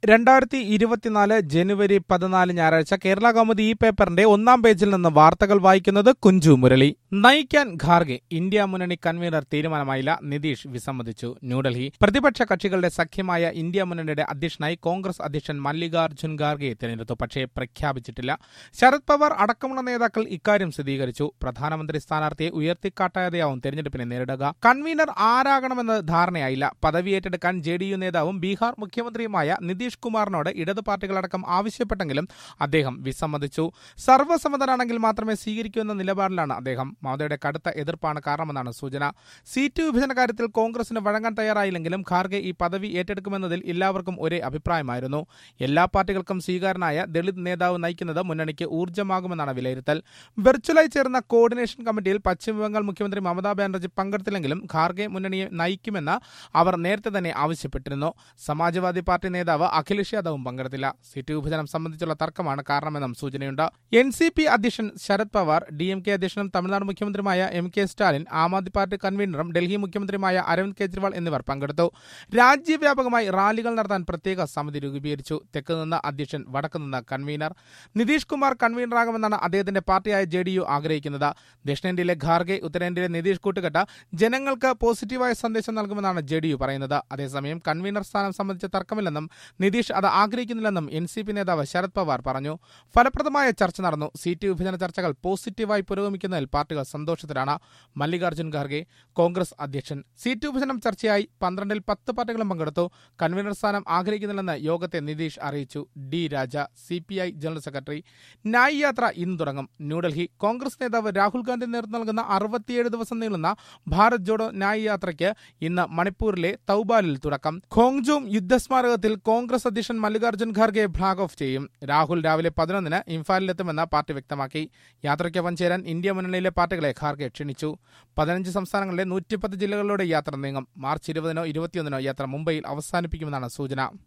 രണ്ടായിരത്തി ഇരുപത്തിനാല് ജനുവരി പതിനാല് ഞായറാഴ്ച കേരള കൗമുദി ഈ പേപ്പറിന്റെ ഒന്നാം പേജിൽ നിന്ന് വാർത്തകൾ വായിക്കുന്നത് കുഞ്ചു മുരളി നയിക്കാൻ ഖാർഗെ ഇന്ത്യ മുന്നണി കൺവീനർ തീരുമാനമായില്ല നിതീഷ് വിസമ്മതിച്ചു ന്യൂഡൽഹി പ്രതിപക്ഷ കക്ഷികളുടെ സഖ്യമായ ഇന്ത്യ മുന്നണിയുടെ അധ്യക്ഷനായി കോൺഗ്രസ് അധ്യക്ഷൻ മല്ലികാർജ്ജുൻ ഖാർഗെ തിരഞ്ഞെടുത്തു പക്ഷേ പ്രഖ്യാപിച്ചിട്ടില്ല ശരത് പവാർ അടക്കമുള്ള നേതാക്കൾ ഇക്കാര്യം സ്ഥിരീകരിച്ചു പ്രധാനമന്ത്രി സ്ഥാനാർത്ഥിയെ ഉയർത്തിക്കാട്ടാതെയാവും തെരഞ്ഞെടുപ്പിനെ നേരിടുക കൺവീനർ ആരാകണമെന്ന് ധാരണയായില്ല പദവി ഏറ്റെടുക്കാൻ ജെ ഡി യു നേതാവും ബീഹാർ മുഖ്യമന്ത്രിയുമായ നിതീഷ് കുമാറിനോട് ഇടത് പാർട്ടികളടക്കം ആവശ്യപ്പെട്ടെങ്കിലും അദ്ദേഹം വിസമ്മതിച്ചു സർവ്വസമ്മതനാണെങ്കിൽ മാത്രമേ സ്വീകരിക്കൂ എന്ന നിലപാടിലാണ് അദ്ദേഹം മമതയുടെ കടുത്ത എതിർപ്പാണ് കാരണമെന്നാണ് സൂചന സീറ്റ് വിഭജന കാര്യത്തിൽ കോൺഗ്രസിന് വഴങ്ങാൻ തയ്യാറായില്ലെങ്കിലും ഖാർഗെ ഈ പദവി ഏറ്റെടുക്കുമെന്നതിൽ എല്ലാവർക്കും ഒരേ അഭിപ്രായമായിരുന്നു എല്ലാ പാർട്ടികൾക്കും സ്വീകാരനായ ദളിത് നേതാവ് നയിക്കുന്നത് മുന്നണിക്ക് ഊർജ്ജമാകുമെന്നാണ് വിലയിരുത്തൽ വെർച്വലായി ചേർന്ന കോർഡിനേഷൻ കമ്മിറ്റിയിൽ പശ്ചിമബംഗാൾ മുഖ്യമന്ത്രി മമതാ ബാനർജി പങ്കെടുത്തില്ലെങ്കിലും ഖാർഗെ മുന്നണിയെ നയിക്കുമെന്ന് അവർ നേരത്തെ തന്നെ ആവശ്യപ്പെട്ടിരുന്നു സമാജ്വാദി പാർട്ടി നേതാവ് അഖിലേഷ് യാദവും പങ്കെടുത്തില്ല സീറ്റ് വിഭജനം സംബന്ധിച്ചുള്ള തർക്കമാണ് കാരണമെന്നും സൂചനയുണ്ട് എൻ സി പി അധ്യക്ഷൻ Sharad Pawar D M K അധ്യക്ഷനും തമിഴ്നാട് മുഖ്യമന്ത്രിയുമായ M K Stalin Aam Aadmi party കൺവീനറും ഡൽഹി മുഖ്യമന്ത്രിയുമായ അരവിന്ദ് കെജ്രിവാൾ എന്നിവർ പങ്കെടുത്തു രാജ്യവ്യാപകമായി റാലികൾ നടത്താൻ പ്രത്യേക സമിതി രൂപീകരിച്ചു തെക്ക് നിന്ന് അധ്യക്ഷൻ വടക്ക് നിന്ന് കൺവീനർ നിതീഷ് കുമാർ കൺവീനറാകുമെന്നാണ് അദ്ദേഹത്തിന്റെ പാർട്ടിയായ ജെ ഡി യു ആഗ്രഹിക്കുന്നത് ദക്ഷിണേന്ത്യയിലെ ഖാർഗെ ഉത്തരേന്ത്യയിലെ നിതീഷ് കൂട്ടുകെട്ട് ജനങ്ങൾക്ക് പോസിറ്റീവായ സന്ദേശം നൽകുമെന്നാണ് ജെ ഡി യു പറയുന്നത് അതേസമയം കൺവീനർ സ്ഥാനം സംബന്ധിച്ച തർക്കമില്ലെന്നും നിതീഷ് അത് ആഗ്രഹിക്കുന്നില്ലെന്നും എൻ സി പി നേതാവ് ശരത് പവാർ പറഞ്ഞു ഫലപ്രദമായ ചർച്ച നടന്നു സീറ്റ് വിഭജന ചർച്ചകൾ പോസിറ്റീവായി പുരോഗമിക്കുന്നതിൽ പാർട്ടികൾ സന്തോഷത്തിലാണ് മല്ലികാർജ്ജുൻ ഖാർഗെ കോൺഗ്രസ് അധ്യക്ഷൻ സീറ്റ് വിഭജനം ചർച്ചയായി പന്ത്രണ്ടിൽ പത്ത് പാർട്ടികളും പങ്കെടുത്തു കൺവീനർ സ്ഥാനം ആഗ്രഹിക്കുന്നില്ലെന്ന് യോഗത്തെ നിതീഷ് അറിയിച്ചു D Raja C P I general secretary Nyay Yatra ഇന്ന് തുടങ്ങും ന്യൂഡൽഹി കോൺഗ്രസ് നേതാവ് രാഹുൽ ഗാന്ധി നേതൃത്വം നൽകുന്ന അറുപത്തിയേഴ് ദിവസം നീളുന്ന ഭാരത് ജോഡോ ന്യായ് യാത്രയ്ക്ക് ഇന്ന് മണിപ്പൂരിലെ തൗബാലിൽ തുടക്കം ഖോങ്ജൂം യുദ്ധസ്മാരകത്തിൽ കോൺഗ്രസ് അധ്യക്ഷൻ മല്ലികാർജ്ജുൻ ഖാർഗെ ഫ്ളാഗ് ഓഫ് ചെയ്യും രാഹുൽ രാവിലെ പതിനൊന്നിന് ഇംഫാലിലെത്തുമെന്ന് പാർട്ടി വ്യക്തമാക്കി യാത്രയ്ക്കൊപ്പം ചേരാൻ ഇന്ത്യ മുന്നണിയിലെ പാർട്ടികളെ ഖാർഗെ ക്ഷണിച്ചു പതിനഞ്ച് സംസ്ഥാനങ്ങളിലെ നൂറ്റിപ്പത്ത് ജില്ലകളിലൂടെ യാത്ര നീങ്ങും മാർച്ച് ഇരുപതിനോ ഇരുപത്തിയൊന്നിനോ യാത്ര മുംബൈയിൽ അവസാനിപ്പിക്കുമെന്നാണ് സൂചന